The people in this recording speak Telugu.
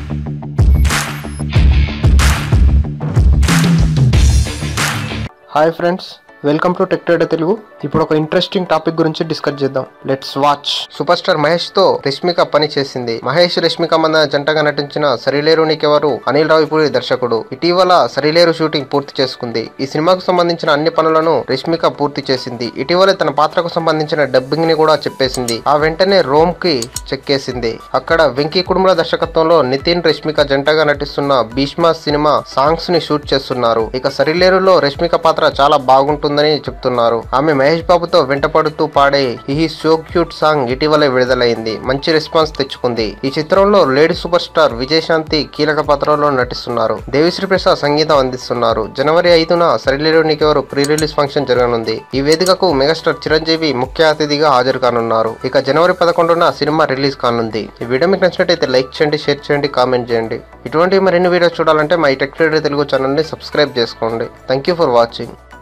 hi friends welcome to tech trader Telugu ఇప్పుడు ఒక ఇంట్రెస్టింగ్ టాపిక్ గురించి డిస్కస్ చేద్దాం let's watch super star Mahesh తో రష్మిక పని చేసింది మహేష్ రష్మిక మంద జంటగా నటించిన సరిలేరు నీకెవరు అనిల్ రావిపూడి దర్శకుడు ఇటీవల సరిలేరు షూటింగ్ పూర్తి చేసుకుంది ఈ సినిమాకు సంబంధించిన అన్ని పనులను రష్మిక పూర్తి చేసింది ఇటీవల తన పాత్రకు సంబంధించిన డబ్బింగ్ ని కూడా చెప్పేసింది ఆ వెంటనే రోమ్ కి చెక్కేసింది అక్కడ వెంకీ కుటుంబల దర్శకత్వంలో నితిన్ రష్మిక జంటగా నటిస్తున్న భీష్మ సినిమా సాంగ్స్ ని షూట్ చేస్తున్నారు ఇక సరిలేరులో రష్మిక పాత్ర చాలా బాగుంటుందని చెప్తున్నారు ఆమె మహేష్ బాబుతో వెంటపడుతూ పాడే ఈ సో క్యూట్ సాంగ్ ఇటీవలే విడుదలైంది మంచి రెస్పాన్స్ తెచ్చుకుంది ఈ చిత్రంలో లేడీ సూపర్ స్టార్ విజయశాంతి కీలక పాత్రలో నటిస్తున్నారు దేవిశ్రీ ప్రసాద్ సంగీతం అందిస్తున్నారు జనవరి ఐదున సరిలేరు నీకెవరు ప్రీ రిలీజ్ ఫంక్షన్ జరగనుంది ఈ వేదికకు మెగాస్టార్ చిరంజీవి ముఖ్య అతిథిగా హాజరు కానున్నారు ఇక జనవరి పదకొండున సినిమా రిలీజ్ కానుంది ఈ వీడియో మీకు నచ్చినట్టయితే లైక్ చేయండి షేర్ చేయండి కామెంట్ చేయండి ఇటువంటి మరిన్ని వీడియోస్ చూడాలంటే మా ఈ టెక్ ట్రేడర్ తెలుగు ఛానల్ని సబ్స్క్రైబ్ చేసుకోండి థ్యాంక్ యూ ఫర్ వాచింగ్